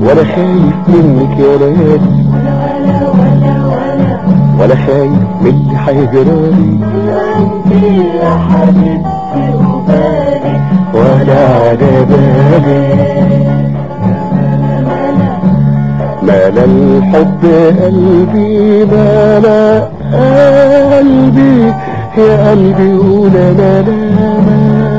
ولا خايف منك يا ليالي ولا خايف من اللي هيجرالي يا حبيبتي وبالي ولا على بالي مال الحب قلبي مال قلبي يا قلبي قول انا لا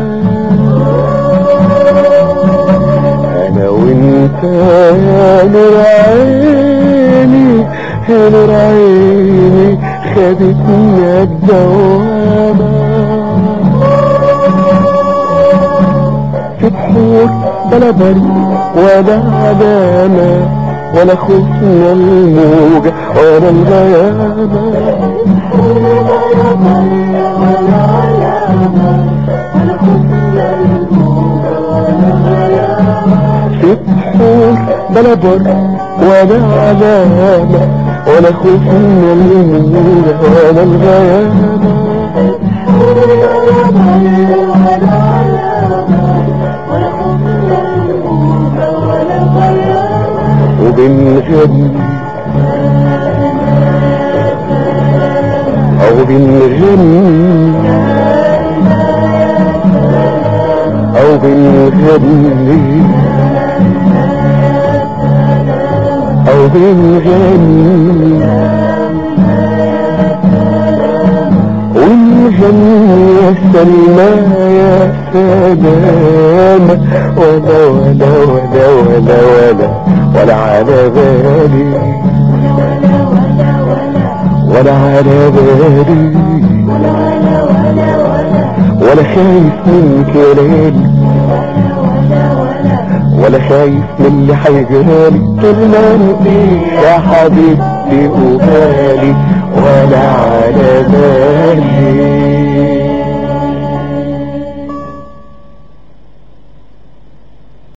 انا وانت يا نور عيني يا نور عيني خدتني الدوامة في بحور بلا بريء ولا علامة ولا خوف من الموجة ولا الغيامة في بحور بلا بر ولا علامة ولا خوف من الموجة ولا الغيامة وبنغني أو بنغني أو بنغني أو بنغني ونغني يا سلمى يا سلامة ولا ولا ولا ولا ولا ولا على بالي ولا على بالي ولا خايف منك يا ليالي ولا خايف من اللي هيجرالي طول ما انت يا حبيبتي وبالي ولا على بالي